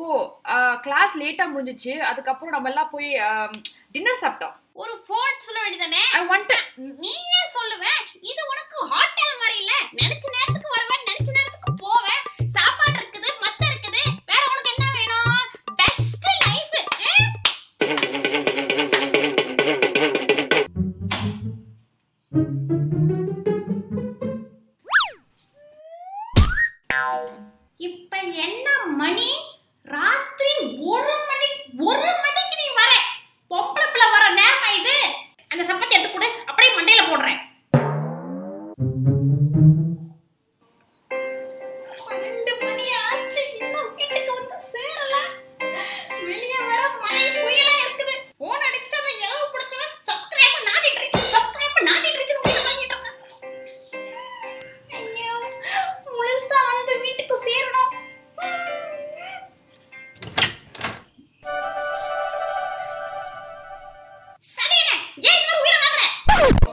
class லேட்டா முடிஞ்சிச்சு அதுக்கப்புறம் நம்ம எல்லாம் போய் டின்னர் சாப்பிட்டோம் ஒரு ஃபோன் சொல்ல வேண்டியதானே ஐ வாண்ட் நீ ஏன் சொல்லுவ இது உனக்கு ஹோட்டல் மாதிரி இல்ல நினைச்ச நேரத்துக்கு வருவேன் நினைச்ச நேரத்துக்கு போவேன் சாப்பாடு இருக்குது மத்த இருக்குது வேற உனக்கு என்ன வேணும் பெஸ்ட் லைஃப் இப்ப என்ன மணி ராத்திரி ஒரு மணி ஒரு